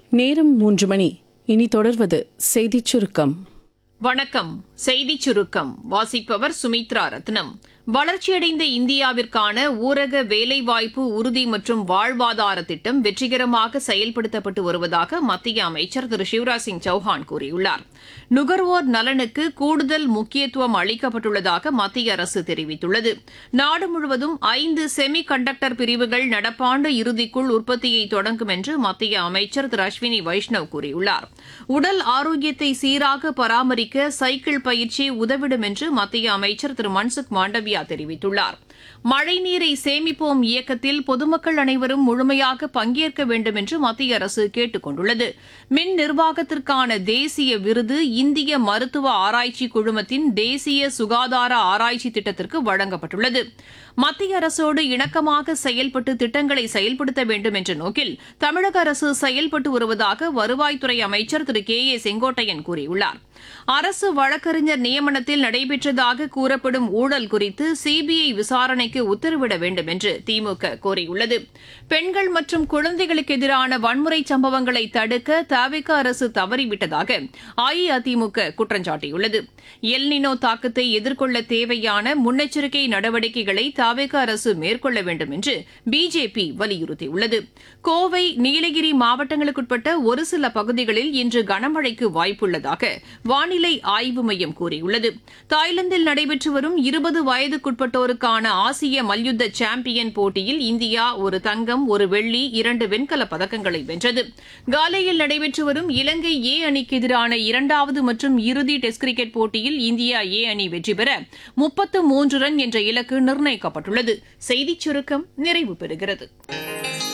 நேரம் மூன்று மணி இனி தொடர்வது செய்திச் சுருக்கம் வணக்கம் செய்திச் சுருக்கம் வாசிப்பவர் சுமித்ரா ரத்னம் வளர்ச்சியடைந்த இந்தியாவிற்கான ஊரக வேலைவாய்ப்பு உறுதி மற்றும் வாழ்வாதார திட்டம் வெற்றிகரமாக செயல்படுத்தப்பட்டு வருவதாக மத்திய அமைச்சர் திரு சிவராஜ் சிங் சௌஹான் கூறியுள்ளார் நுகர்வோர் நலனுக்கு கூடுதல் முக்கியத்துவம் அளிக்கப்பட்டுள்ளதாக மத்திய அரசு தெரிவித்துள்ளது நாடு முழுவதும் ஐந்து செமி கண்டக்டர் பிரிவுகள் நடப்பாண்டு இறுதிக்குள் உற்பத்தியை தொடங்கும் என்று மத்திய அமைச்சர் திரு அஸ்வினி வைஷ்ணவ் கூறியுள்ளார் உடல் ஆரோக்கியத்தை சீராக பராமரிக்க சைக்கிள் பயிற்சி உதவிடும் என்று மத்திய அமைச்சர் திரு மன்சுக் மாண்டவியா தெரிவித்துள்ளார் மழைநீரை சேமிப்போம் இயக்கத்தில் பொதுமக்கள் அனைவரும் முழுமையாக பங்கேற்க வேண்டும் என்று மத்திய அரசு கேட்டுக் கொண்டுள்ளது மின் நிர்வாகத்திற்கான தேசிய விருது இந்திய மருத்துவ ஆராய்ச்சி குழுமத்தின் தேசிய சுகாதார ஆராய்ச்சி திட்டத்திற்கு வழங்கப்பட்டுள்ளது மத்திய அரசோடு இணக்கமாக செயல்பட்டு திட்டங்களை செயல்படுத்த வேண்டும் என்ற நோக்கில் தமிழக அரசு செயல்பட்டு வருவதாக வருவாய்த்துறை அமைச்சர் திரு கே ஏ செங்கோட்டையன் கூறியுள்ளார் அரசு வழக்கறிஞர் நியமனத்தில் நடைபெற்றதாக கூறப்படும் ஊழல் குறித்து சிபிஐ விசாரணைக்கு உத்தரவிட வேண்டும் என்று திமுக கோரியுள்ளது பெண்கள் மற்றும் குழந்தைகளுக்கு எதிரான வன்முறை சம்பவங்களை தடுக்க தவிக அரசு தவறிவிட்டதாக அஇஅதிமுக குற்றம் சாட்டியுள்ளது எல்னினோ தாக்கத்தை எதிர்கொள்ள தேவையான முன்னெச்சரிக்கை நடவடிக்கைகளை தவிக அரசு மேற்கொள்ள வேண்டும் என்று பிஜேபி வலியுறுத்தியுள்ளது கோவை நீலகிரி மாவட்டங்களுக்குட்பட்ட ஒரு சில பகுதிகளில் இன்று கனமழைக்கு வாய்ப்புள்ளதாக வானிலை ஆய்வு மையம் கூறியுள்ளது தாய்லாந்தில் நடைபெற்று வரும் இருபது வயதுக்குட்பட்டோருக்கான ஆசிய மல்யுத்த சாம்பியன் போட்டியில் இந்தியா ஒரு தங்கம் ஒரு வெள்ளி இரண்டு வெண்கலப் பதக்கங்களை வென்றது காலையில் நடைபெற்று வரும் இலங்கை ஏ அணிக்கு எதிரான இரண்டாவது மற்றும் இறுதி டெஸ்ட் கிரிக்கெட் போட்டியில் இந்தியா ஏ அணி வெற்றி பெற முப்பத்து மூன்று ரன் என்ற இலக்கு நிர்ணயிக்கப்பட்டுள்ளது செய்திச் சுருக்கம் நிறைவு பெறுகிறது